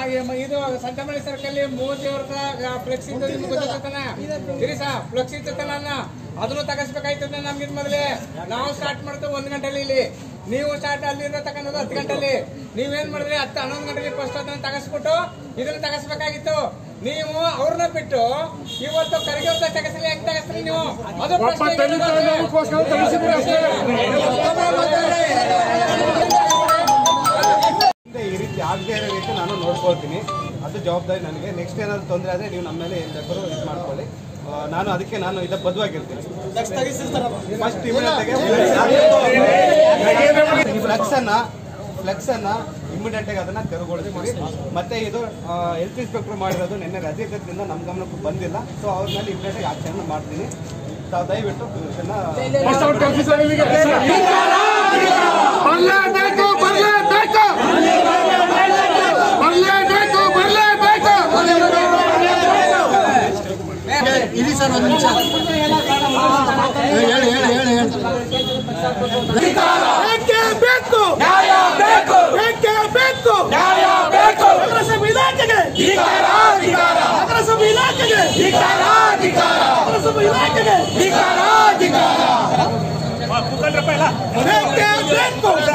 ಇದು ಸಂತಮಣಿ ಸರ್ಕಲ್ ಮೋದಿ ಅವ್ರ ಫ್ಲೆಕ್ಸ್ ಇದ್ದು ನಿಮ್ಗೆ ಗೊತ್ತಾಗ್ತಾನ ಇರಿ ಸಾ ಫ್ಲೆಕ್ಸ್ ಇರ್ತಲ್ಲ ಅದನ್ನು ತಗಸ್ಬೇಕಾಯ್ತದೆ ನಮ್ಗೆ ಇದ್ ಮೊದಲೇ ನಾವು ಸ್ಟಾರ್ಟ್ ಮಾಡ್ತೇವೆ ಒಂದ್ ಗಂಟೆಲಿ ಇಲ್ಲಿ ನೀವು ಸ್ಟಾರ್ಟ್ ಅಲ್ಲಿಂದ ತಗೊಂಡೋದು ಹತ್ತು ಗಂಟೆಲಿ ನೀವೇನ್ ಮಾಡಿದ್ರಿ ಹತ್ತು ಹನ್ನೊಂದು ಗಂಟೆಗೆ ಫಸ್ಟ್ ಅದನ್ನ ತಗಸ್ಬಿಟ್ಟು ಇದನ್ನ ತಗಸ್ಬೇಕಾಗಿತ್ತು ನೀವು ಅವ್ರನ್ನ ಬಿಟ್ಟು ಇವತ್ತು ಕರಿಗೆ ತಗಸ್ಲಿ ಹೆಂಗ್ ತಗಸ್ರಿ ನೀವು ಅದು ಪ್ರಶ್ನೆ ಮುಂದೆ ಈ ರೀತಿ ಆಗದೆ ಇರೋ ರೀತಿ ನಾನು ನೋಡ್ಕೊಳ್ತೀನಿ ಅದು ಜವಾಬ್ದಾರಿ ನನಗೆ ನೆಕ್ಸ್ಟ್ ಏನಾದ್ರು ತೊಂದರೆ ಆದರೆ ನೀವು ನಮ್ಮ ಮೇಲೆ ಏನು ಬೇಕಾದ್ರೂ ಇದು ಮಾಡ್ಕೊಳ್ಳಿ ಆ, ನಾನು ಅದಕ್ಕೆ ನಾನು ಇದ ಬದ್ಧವಾಗಿರ್ತೀನಿ ಫಸ್ಟ್ ಫ್ಲೆಕ್ಸ್ ಅನ್ನ ಫ್ಲೆಕ್ಸ್ ಅನ್ನ ಇಮಿಡಿಯೇಟ್ ಆಗಿ ಅದನ್ನ ತೆರವುಗೊಳಿಸ್ತೀವಿ ಮತ್ತೆ ಇದು ಹೆಲ್ತ್ ಇನ್ಸ್ಪೆಕ್ಟರ್ ಮಾಡಿರೋದು ನಿನ್ನೆ ರಜೆ ಇದ್ದದ್ರಿಂದ ನಮ್ಮ ಗಮನಕ್ಕೂ ಬಂದಿಲ್ಲ ಸೊ ಅವ್ರ ಮೇಲೆ ಇಮಿಡಿಯೇಟ್ ಆಗಿ ಆಕ್ಷನ್ ಮಾಡ್ತೀನಿ ತಾವು ದಯವಿಟ್ಟು ಇದನ್ನ ಬರ್ಲೇಬೇಕು ಬರ್ಲೇಬೇಕು ಬರ್ಲೇಬೇಕು ಬರ್ಲೇಬೇಕು ಇರಿ ಸರ್ ಒಂದು ನಿಮಿಷ ಹೇಳಿ ಹೇಳಿ ಹೇಳಿ ಹೇಳಿ ಬೇಕೇ ಬೇಕು ನ್ಯಾಯ ಬೇಕು ಬೇಕೇ ಬೇಕು ನ್ಯಾಯ ಬೇಕು ನಗರಸಭೆ ಇಲಾಖೆಗೆ ನಗರಸಭೆ ಇಲಾಖೆಗೆ ನಗರಸಭೆ ಇಲಾಖೆಗೆ ಬೇಕೇ ಬೇಕು